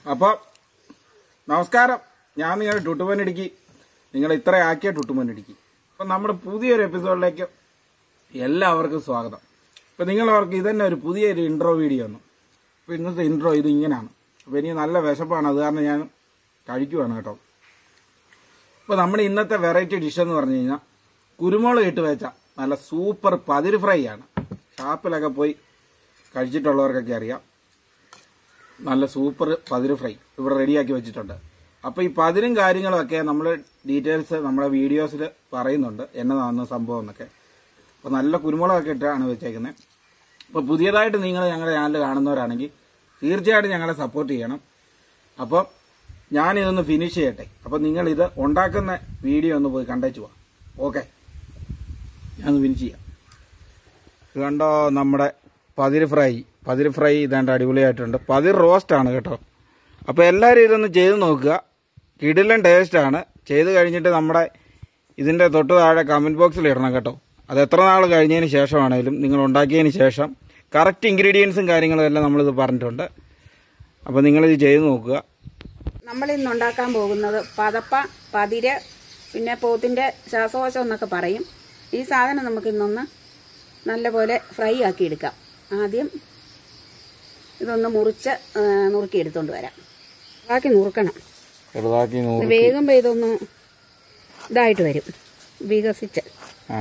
അപ്പോൾ നമസ്കാരം ഞാൻ നിങ്ങളുടെ ടുട്ടുമനിടിക്ക് നിങ്ങളെ ഇത്ര ആക്കിയ ടുട്ടുമനിടിക്ക് അപ്പം നമ്മുടെ പുതിയൊരു എപ്പിസോഡിലേക്ക് എല്ലാവർക്കും സ്വാഗതം ഇപ്പം നിങ്ങളവർക്ക് ഇതന്നെ ഒരു പുതിയൊരു ഇൻട്രോ വീഡിയോ ആണ് അപ്പോൾ ഇന്നത്തെ ഇൻട്രോ ഇത് ഇങ്ങനെയാണ് അപ്പോൾ എനിക്ക് നല്ല വിശപ്പാണ് അത് കാരണം ഞാൻ കഴിക്കുവാണ് കേട്ടോ അപ്പോൾ നമ്മുടെ ഇന്നത്തെ വെറൈറ്റി ഡിഷ് എന്ന് പറഞ്ഞു കഴിഞ്ഞാൽ കുരുമുളക് ഇട്ട് വെച്ച നല്ല സൂപ്പർ പതിര് ഫ്രൈ ആണ് ഷാപ്പിലൊക്കെ പോയി കഴിച്ചിട്ടുള്ളവർക്കൊക്കെ അറിയാം നല്ല സൂപ്പർ പതിര് ഫ്രൈ ഇവിടെ റെഡിയാക്കി വെച്ചിട്ടുണ്ട് അപ്പോൾ ഈ പതിരും കാര്യങ്ങളൊക്കെ നമ്മൾ ഡീറ്റെയിൽസ് നമ്മുടെ വീഡിയോസിൽ പറയുന്നുണ്ട് എന്നതാണെന്ന് സംഭവം എന്നൊക്കെ അപ്പോൾ നല്ല കുരുമുളകൊക്കെ ഇട്ടാണ് വെച്ചേക്കുന്നത് അപ്പോൾ പുതിയതായിട്ട് നിങ്ങൾ ഞങ്ങളുടെ ചാനൽ കാണുന്നവരാണെങ്കിൽ തീർച്ചയായിട്ടും ഞങ്ങളെ സപ്പോർട്ട് ചെയ്യണം അപ്പം ഞാനിതൊന്ന് ഫിനിഷ് ചെയ്യട്ടെ അപ്പം നിങ്ങളിത് ഉണ്ടാക്കുന്ന വീഡിയോ ഒന്ന് പോയി കണ്ടേച്ചു പോവാം ഓക്കെ ഞാനൊന്ന് ഫിനിഷ് ചെയ്യാം ഇത് കണ്ടോ നമ്മുടെ പതിര് ഫ്രൈ പതിര് ഫ്രൈ ഇതാണ്ട് അടിപൊളിയായിട്ടുണ്ട് പതിർ റോസ്റ്റ് ആണ് കേട്ടോ അപ്പോൾ എല്ലാവരും ഇതൊന്ന് ചെയ്ത് നോക്കുക കിടിലൻ ടേസ്റ്റാണ് ചെയ്ത് കഴിഞ്ഞിട്ട് നമ്മുടെ ഇതിൻ്റെ തൊട്ട് താഴെ കമൻറ്റ് ബോക്സിൽ ഇടണം കേട്ടോ അത് എത്ര നാൾ കഴിഞ്ഞതിന് ശേഷമാണേലും നിങ്ങൾ ഉണ്ടാക്കിയതിന് ശേഷം കറക്റ്റ് ഇൻഗ്രീഡിയൻസും കാര്യങ്ങളും എല്ലാം നമ്മളിത് പറഞ്ഞിട്ടുണ്ട് അപ്പോൾ നിങ്ങളിത് ചെയ്ത് നോക്കുക നമ്മൾ ഇന്ന് ഉണ്ടാക്കാൻ പോകുന്നത് പതപ്പ പതിര് പിന്നെ പോത്തിന്റെ ശ്വാസകോശം എന്നൊക്കെ പറയും ഈ സാധനം നമുക്ക് ഇന്നൊന്ന് നല്ലപോലെ ഫ്രൈ ആക്കി എടുക്കാം ആദ്യം ഇതൊന്ന് മുറിച്ച് ആ, നുറുക്കി എടുത്തോണ്ട് വരാം ബാക്കി നുറുക്കണം ചെറുതാക്കി ഇത് നൂറ് വേഗം ഇതൊന്ന് ഇതായിട്ട് വരും വികസിച്ച് ആ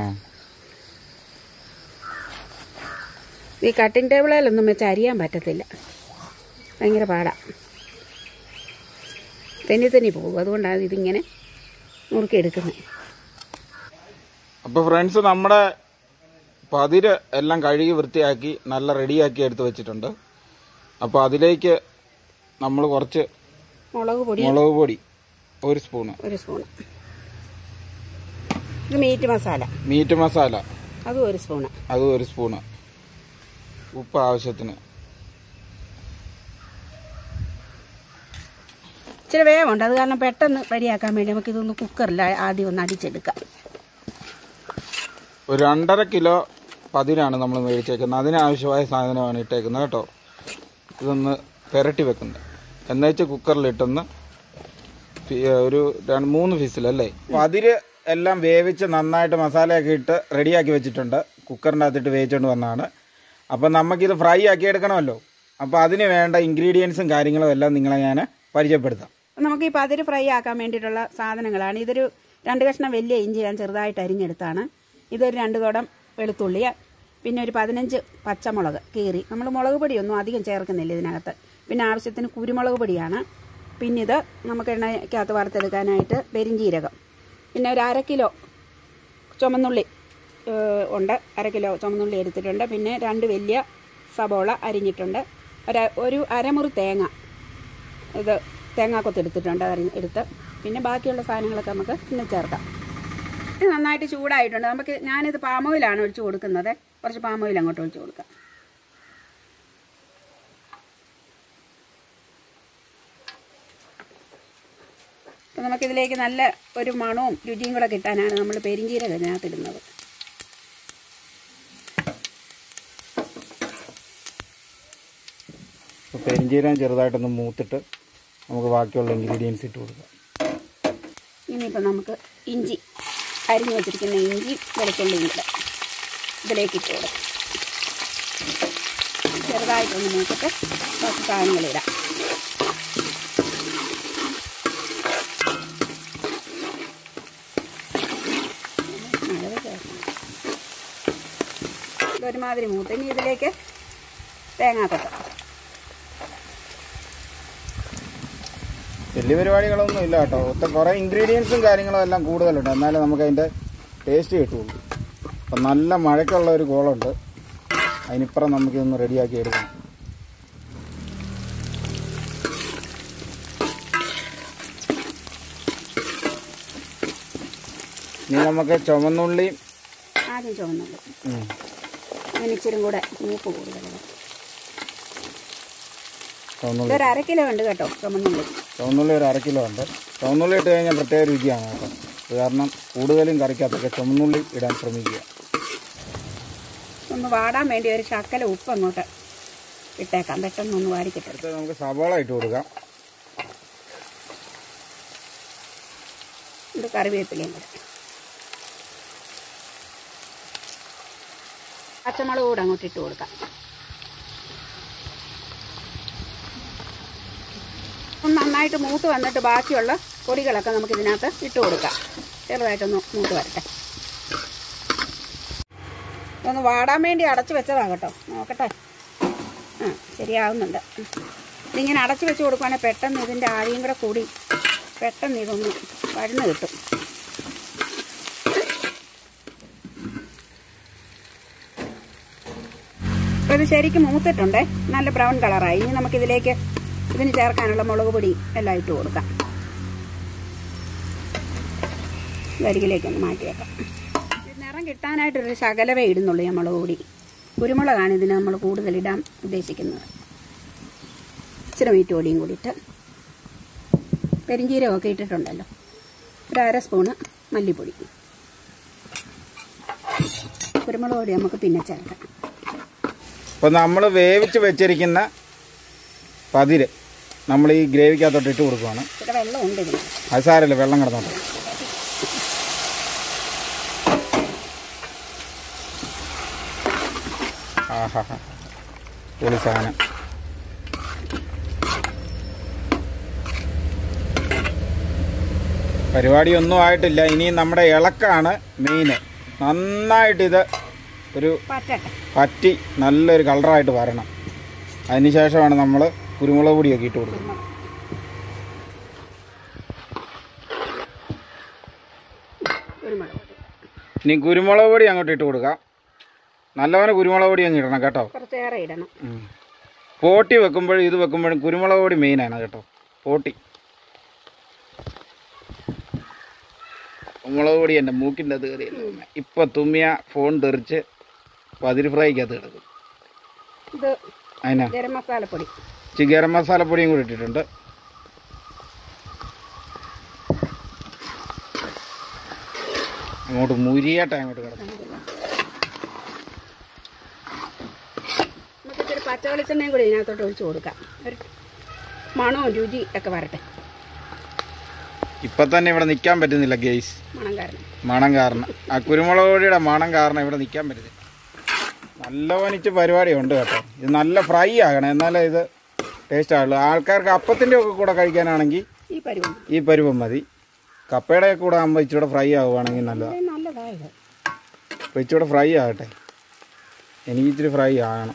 ഈ കട്ടിംഗ് ടേബിളിലൊന്നും വെച്ച് അരിയാൻ പറ്റത്തില്ല ഭയങ്കര പാടാ തെന്നി തെന്നി പോകും അതുകൊണ്ടാണ് ഇതിങ്ങനെ നുറുക്കി എടുക്കുന്നത് അപ്പോൾ ഫ്രണ്ട്സ് നമ്മുടെ പതിര് എല്ലാം കഴുകി വൃത്തിയാക്കി നല്ല റെഡിയാക്കി എടുത്ത് വെച്ചിട്ടുണ്ട് അപ്പോൾ അതിലേക്ക് നമ്മൾ കുറച്ച് മുളക് പൊടി മുളക് പൊടി ഒരു സ്പൂണ് ഒരു സ്പൂണ് ഇത് മീറ്റ് മസാല മീറ്റ് മസാല അതും ഒരു സ്പൂണ് അതും ഒരു സ്പൂണ് ഉപ്പ് ആവശ്യത്തിന് ഇച്ചിരി വേവുണ്ട് അത് കാരണം പെട്ടെന്ന് റെഡിയാക്കാൻ വേണ്ടി നമുക്ക് ഇതൊന്ന് കുക്കറിൽ ആദ്യം ഒന്ന് അടിച്ചെടുക്കാം ഒരു രണ്ടര കിലോ പതിരാണ് നമ്മൾ മേടിച്ചേക്കുന്നത് അതിനാവശ്യമായ സാധനമാണ് ഇട്ടേക്കുന്നത് കേട്ടോ ഇതൊന്ന് പെരട്ടി വെക്കുന്നത് എന്നുവെച്ച് കുക്കറിലിട്ടൊന്ന് ഫി- ഒരു രണ്ട് മൂന്ന് ഫിസിലല്ലേ പതിര് എല്ലാം വേവിച്ച് നന്നായിട്ട് മസാലയൊക്കെ ഇട്ട് റെഡിയാക്കി വെച്ചിട്ടുണ്ട് കുക്കറിൻ്റെ അകത്തിട്ട് വേവിച്ചുകൊണ്ട് വന്നതാണ് അപ്പം നമുക്കിത് ഫ്രൈ ആക്കി എടുക്കണമല്ലോ അപ്പോൾ അതിന് വേണ്ട ഇൻഗ്രീഡിയൻസും കാര്യങ്ങളും എല്ലാം നിങ്ങളെ ഞാൻ പരിചയപ്പെടുത്താം നമുക്ക് ഈ പതിര് ഫ്രൈ ആക്കാൻ വേണ്ടിയിട്ടുള്ള സാധനങ്ങളാണ് ഇതൊരു രണ്ട് കഷ്ണം വലിയ ഇഞ്ചി ഞാൻ ചെറുതായിട്ട് അരിഞ്ഞെടുത്താണ് ഇതൊരു രണ്ട് തുടം വെളുത്തുള്ളി പിന്നെ ഒരു പതിനഞ്ച് പച്ചമുളക് കീറി നമ്മൾ മുളക് പൊടിയൊന്നും അധികം ചേർക്കുന്നില്ല ഇതിനകത്ത് പിന്നെ ആവശ്യത്തിന് കുരുമുളക് പൊടിയാണ് പിന്നെ ഇത് നമുക്ക് എണ്ണയ്ക്കകത്ത് വറുത്തെടുക്കാനായിട്ട് പെരിഞ്ചീരകം പിന്നെ ഒരു അര കിലോ ചുമന്നുള്ളി ഏഹ്, ഉണ്ട് അര കിലോ ചുമന്നുള്ളി എടുത്തിട്ടുണ്ട് പിന്നെ രണ്ട് വലിയ സബോള അരിഞ്ഞിട്ടുണ്ട് ഒരു ഒരു അരമുറി തേങ്ങ ഇത് തേങ്ങാക്കൊത്ത് എടുത്തിട്ടുണ്ട് അരിഞ്ഞ് എടുത്ത് പിന്നെ ബാക്കിയുള്ള സാധനങ്ങളൊക്കെ നമുക്ക് പിന്നെ ചേർക്കാം ഇത് നന്നായിട്ട് ചൂടായിട്ടുണ്ട് നമുക്ക് ഞാനിത് പാമോയിലാണ് ഒഴിച്ച് കൊടുക്കുന്നത് കുറച്ച് പാമോയിൽ അങ്ങോട്ട് ഒഴിച്ച് കൊടുക്കാം അപ്പം നമുക്കിതിലേക്ക് നല്ല ഒരു മണവും രുചിയും കൂടെ കിട്ടാനാണ് നമ്മൾ പെരിഞ്ചീരകം ഇതിനകത്ത് ഇടുന്നത് അപ്പോൾ പെരിഞ്ചീരം ചെറുതായിട്ടൊന്ന് മൂത്തിട്ട് നമുക്ക് ബാക്കിയുള്ള ഇൻഗ്രീഡിയൻസ് ഇട്ട് കൊടുക്കാം ഇനിയിപ്പോൾ നമുക്ക് ഇഞ്ചി അരിഞ്ഞു വെച്ചിരിക്കുന്ന ഇഞ്ചി വെളുത്തുള്ളിയും കൂടെ ഇതിലേക്ക് ഇട്ട് കൊടുക്കാം ചെറുതായിട്ടൊന്ന് മൂത്തിട്ട് കുറച്ച് സാധനങ്ങളിടാം നല്ലത് ചേർക്കണം. ഇതൊരുമാതിരി മൂത്ത് ഇനി ഇതിലേക്ക് തേങ്ങാക്കൊത്ത് വലിയ പരിപാടികളൊന്നും ഇല്ല കേട്ടോ ഒത്ത കുറേ ഇൻഗ്രീഡിയൻസും കാര്യങ്ങളും എല്ലാം കൂടുതലുണ്ട് എന്നാലും നമുക്ക് അതിൻ്റെ ടേസ്റ്റ് കിട്ടുള്ളൂ അപ്പം നല്ല മഴയ്ക്കുള്ള ഒരു കോളുണ്ട് അതിനിപ്പുറം നമുക്കിതൊന്ന് റെഡിയാക്കി എടുക്കണം ഇനി നമുക്ക് ചുവന്നുള്ളിയും ആദ്യം ചുവന്നുള്ളൂ ഉം, അതിന് ഇച്ചിരി കൂടെ മൂപ്പ് കൂടുതലാണ് ചുവന്നുള്ളി ഇതൊരു അര കിലോ ഉണ്ട് കേട്ടോ ചുമന്നുള്ളി ചുവന്നുള്ളി ഒരു അര കിലോ ഉണ്ട് ചുവന്നുള്ളി ഇട്ട് കഴിഞ്ഞാൽ പ്രത്യേക രുചിയാണ് കേട്ടോ അത് കാരണം കൂടുതലും കറിക്കകത്തൊക്കെ ചുവന്നുള്ളി ഇടാൻ ശ്രമിക്കുക ഒന്ന് വാടാൻ വേണ്ടി ഒരു ശക്കല ഉപ്പ് അങ്ങോട്ട് ഇട്ടേക്കാം പെട്ടെന്ന് ഒന്ന് വാടിക്കിട്ടും അടുത്ത നമുക്ക് സവാള ഇട്ട് കൊടുക്കാം ഇത് കറിവേപ്പിലയും കൂടെ പച്ചമുളക് കൂടെ അങ്ങോട്ട് ഇട്ട് കൊടുക്കാം ഒന്ന് നന്നായിട്ട് മൂത്ത് വന്നിട്ട് ബാക്കിയുള്ള പൊടികളൊക്കെ നമുക്ക് ഇതിനകത്ത് ഇട്ട് കൊടുക്കാം ചെറുതായിട്ടൊന്ന് മൂത്ത് വരട്ടെ ഇതൊന്ന് വാടാൻ വേണ്ടി അടച്ചു വെച്ചതാ കേട്ടോ നോക്കട്ടെ ആ ശരിയാവുന്നുണ്ട് ഉം. ഇതിങ്ങനെ അടച്ചു വെച്ച് കൊടുക്കുവാണെങ്കിൽ പെട്ടെന്ന് ഇതിൻ്റെ ആവിയും കൂടെ കൂടി പെട്ടെന്ന് ഇതൊന്ന് വഴന്ന് കിട്ടും അപ്പോൾ ഇത് ശരിക്കും മൂത്തിട്ടുണ്ടേ നല്ല ബ്രൗൺ കളറായി ഇനി നമുക്കിതിലേക്ക് ഇതിന് ചേർക്കാനുള്ള മുളക് പൊടി എല്ലാം ഇട്ട് കൊടുക്കാം കരികിലേക്കൊന്ന് മാറ്റി വെക്കാം ഇത് നിറം കിട്ടാനായിട്ടൊരു ശകലവേ ഇടുന്നുള്ളൂ ഞാൻ മുളക് പൊടി കുരുമുളകാണ് ഇതിന് നമ്മൾ കൂടുതൽ ഇടാൻ ഉദ്ദേശിക്കുന്നത് ഇച്ചിരി മീറ്റ് പൊടിയും കൂടിയിട്ട് പെരിഞ്ചീരകമൊക്കെ ഇട്ടിട്ടുണ്ടല്ലോ ഒരു അര സ്പൂണ് മല്ലിപ്പൊടി കുരുമുളക് പൊടി നമുക്ക് പിന്നെ ചേർക്കാം അപ്പോൾ നമ്മൾ വേവിച്ച് വെച്ചിരിക്കുന്ന പതിര് നമ്മൾ ഈ ഗ്രേവിക്കകത്തോട്ട് ഇട്ട് കൊടുക്കുവാണ് ഇച്ചിരി വെള്ളമുണ്ട് ഇതിന് അത് സാരമില്ല വെള്ളം കിടന്നോട്ടെ ആഹാ പൊളി സാധനം പരിപാടിയൊന്നും ആയിട്ടില്ല ഇനി നമ്മുടെ ഇളക്കാണ് മെയിന് നന്നായിട്ട് ഇത് ഒരു പറ്റട്ടെ പറ്റി നല്ലൊരു കളറായിട്ട് വരണം അതിനുശേഷമാണ് നമ്മൾ കുരുമുളക് പൊടിയൊക്കെ ഇട്ട് കൊടുക്കുന്നത് കുരുമുളക് പൊടി ഇനി കുരുമുളക് പൊടി അങ്ങോട്ട് ഇട്ട് കൊടുക്കാം നല്ലവനെ കുരുമുളക് പൊടി അങ്ങ് ഇടണം കേട്ടോ കുറച്ചേറെ ഇടണം ഉം. പോട്ടി വെക്കുമ്പോഴും ഇത് വെക്കുമ്പോഴും കുരുമുളക് പൊടി മെയിനാണ് കേട്ടോ പോട്ടി മുളക് പൊടി എൻ്റെ മൂക്കിൻ്റെ അത് കയറിയല്ല ഇപ്പം തുമ്മിയ ഫോൺ തെറിച്ച് പതിര് ഫ്രൈക്കകത്ത് കിടക്കും ഇത് അതിനാ ഗരം മസാലപ്പൊടി ഇച്ചിരി ഗരം മസാലപ്പൊടിയും കൂടി ഇട്ടിട്ടുണ്ട് അങ്ങോട്ട് മുരിയാട്ടെ അങ്ങോട്ട് കിടക്കും നമുക്ക് ഇച്ചിരി പച്ച വെളിച്ചെണ്ണയും കൂടി ഇതിനകത്തോട്ട് ഒഴിച്ച് കൊടുക്കാം ഒരു മണവും രുചി ഒക്കെ വരട്ടെ ഇപ്പം തന്നെ ഇവിടെ നിൽക്കാൻ പറ്റുന്നില്ല ഗെയ്സ് മണം കാരണം മണം കാരണം ആ കുരുമുളക് പൊടിയുടെ മണം കാരണം ഇവിടെ നിൽക്കാൻ പറ്റുന്നില്ല നല്ല വനിച്ച് പരിപാടിയുണ്ട് കേട്ടോ ഇത് നല്ല ഫ്രൈ ആകണം എന്നാലേ ഇത് ടേസ്റ്റ് ആവുള്ളൂ ആൾക്കാർക്ക് അപ്പത്തിൻ്റെ ഒക്കെ കൂടെ കഴിക്കാനാണെങ്കിൽ ഈ പരുവം ഈ പരുവം മതി കപ്പയുടെ കൂടെ ആകുമ്പോൾ ഇച്ചിരി ഫ്രൈ ആവുകയാണെങ്കിൽ നല്ലതാണ് ഇത് നല്ലതായത് അപ്പോൾ ഇച്ചിരി ഫ്രൈ ആകട്ടെ എനിക്ക് ഇച്ചിരി ഫ്രൈ ആകണം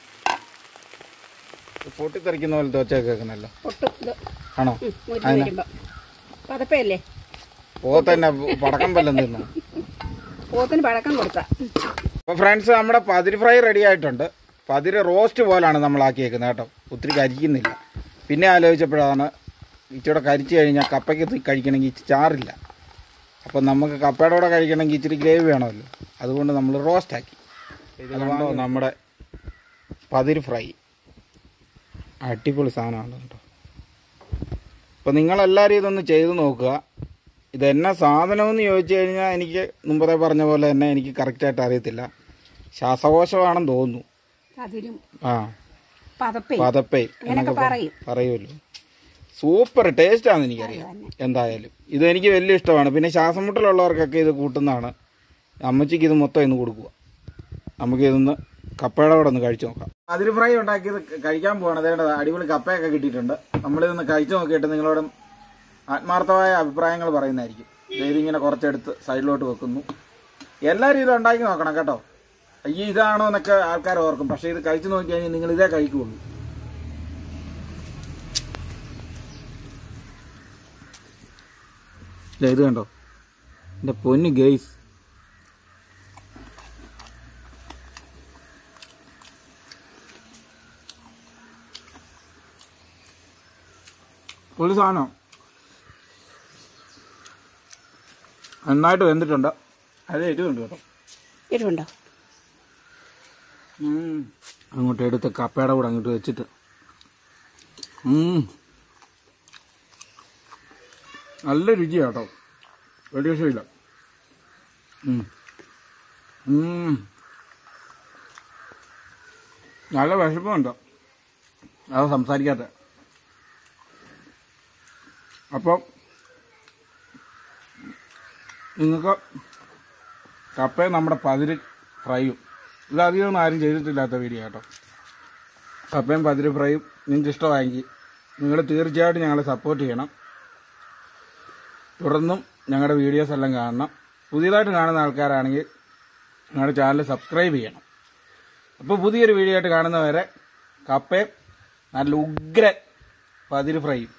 ഇത് പൊട്ടിത്തെറിക്കുന്ന പോലത്തെ ഒച്ചയൊക്കെ കേൾക്കുന്നല്ലോ ഒട്ടും ഇത് ആണോ ഉം, മുരിഞ്ഞ് വരുമ്പോൾ പതപ്പയല്ലേ പോത്തന്നെ പടക്കം വല്ലതും തിന്നോ പോത്തിന് പഴക്കം കൊടുക്കാം ഉം. അപ്പോൾ ഫ്രണ്ട്സ് നമ്മുടെ പതിര് ഫ്രൈ റെഡി ആയിട്ടുണ്ട് പതിര് റോസ്റ്റ് പോലാണ് നമ്മൾ ആക്കിയേക്കുന്നത് കേട്ടോ ഒത്തിരി കരിക്കുന്നില്ല പിന്നെ ആലോചിച്ചപ്പോഴാണ് ഇച്ചിരി കരിച്ച് കഴിഞ്ഞാൽ കപ്പയ്ക്ക് ഇത് കഴിക്കണമെങ്കിൽ ഇച്ചിരി ചാറില്ല അപ്പം നമുക്ക് കപ്പയുടെ കൂടെ കഴിക്കണമെങ്കിൽ ഇച്ചിരി ഗ്രേവി വേണമല്ലോ അതുകൊണ്ട് നമ്മൾ റോസ്റ്റ് ആക്കി ഇത് കണ്ടോ നമ്മുടെ പതിര് ഫ്രൈ അടിപൊളി സാധനമാണ് കേട്ടോ അപ്പോൾ നിങ്ങളെല്ലാവരും ഇതൊന്ന് ചെയ്ത് നോക്കുക ഇത് എന്നാ സാധനമെന്ന് ചോദിച്ചു കഴിഞ്ഞാൽ എനിക്ക് മുമ്പേ പറഞ്ഞ പോലെ തന്നെ എനിക്ക് കറക്റ്റായിട്ട് അറിയത്തില്ല ശ്വാസകോശമാണെന്ന് തോന്നുന്നു അതിരും ആ പതപ്പേ പതപ്പേ അങ്ങനെയൊക്കെ പറയും പറയുമല്ലോ സൂപ്പർ ടേസ്റ്റാണ് എനിക്കറിയാം തന്നെ. എന്തായാലും ഇത് എനിക്ക് വലിയ ഇഷ്ടമാണ് പിന്നെ ശ്വാസം മുട്ടലുള്ളവർക്കൊക്കെ ഇത് കൂട്ടുന്നതാണ് അമ്മച്ചിക്ക് ഇത് മൊത്തം ഇന്ന് കൊടുക്കുക നമുക്ക് ഇതൊന്ന് കപ്പയുടെ കൂടെ ഒന്ന് കഴിച്ചു നോക്കാം അതിര് ഫ്രൈ ഉണ്ടാക്കിയത് കഴിക്കാൻ പോവാണ് അതേണ്ട അടിപൊളി കപ്പയൊക്കെ കിട്ടിയിട്ടുണ്ട് നമ്മളിതൊന്ന് കഴിച്ചു നോക്കിയിട്ട് നിങ്ങളോട് ആത്മാർത്ഥമായ അഭിപ്രായങ്ങൾ പറയുന്നതായിരിക്കും ഇതിങ്ങനെ കുറച്ചെടുത്ത് സൈഡിലോട്ട് വെക്കുന്നു എല്ലാവരും ഇത് ഉണ്ടാക്കി നോക്കണം കേട്ടോ ഈ ഇതാണോ എന്നൊക്കെ ആൾക്കാർ ഓർക്കും പക്ഷേ ഇത് കഴിച്ചു നോക്കി കഴിഞ്ഞാൽ നിങ്ങൾ ഇതേ കഴിക്കുള്ളൂ ദേ ഇത് കണ്ടോ എൻ്റെ പൊന്ന് ഗെയ്സ് ഒരു സാധനം നന്നായിട്ട് വെന്തിട്ടുണ്ട് അത് എരിവുണ്ട് കേട്ടോ എരിവുണ്ടോ ഉം. അങ്ങോട്ട് എടുത്ത് കപ്പയുടെ കൂടെ അങ്ങോട്ട് വെച്ചിട്ട് ഉം. നല്ല രുചിയാ കേട്ടോ വലിയ വിഷയമില്ല ഉം. ഉം. നല്ല വിശപ്പുണ്ട് അത് സംസാരിക്കാത്ത അപ്പം നിങ്ങൾക്ക് കപ്പയും നമ്മുടെ പതിര് ഫ്രൈയും ഇത് അധികമൊന്നും ആരും ചെയ്തിട്ടില്ലാത്ത വീഡിയോ കേട്ടോ കപ്പയും പതിര് ഫ്രൈയും നിങ്ങൾക്ക് ഇഷ്ടമായെങ്കിൽ നിങ്ങൾ തീർച്ചയായിട്ടും ഞങ്ങളെ സപ്പോർട്ട് ചെയ്യണം തുടർന്നും ഞങ്ങളുടെ വീഡിയോസ് എല്ലാം കാണണം പുതിയതായിട്ട് കാണുന്ന ആൾക്കാരാണെങ്കിൽ ഞങ്ങളുടെ ചാനൽ സബ്സ്ക്രൈബ് ചെയ്യണം അപ്പോൾ പുതിയൊരു വീഡിയോ ആയിട്ട് കാണുന്നവരെ കപ്പയും നല്ല ഉഗ്ര പതിര് ഫ്രൈയും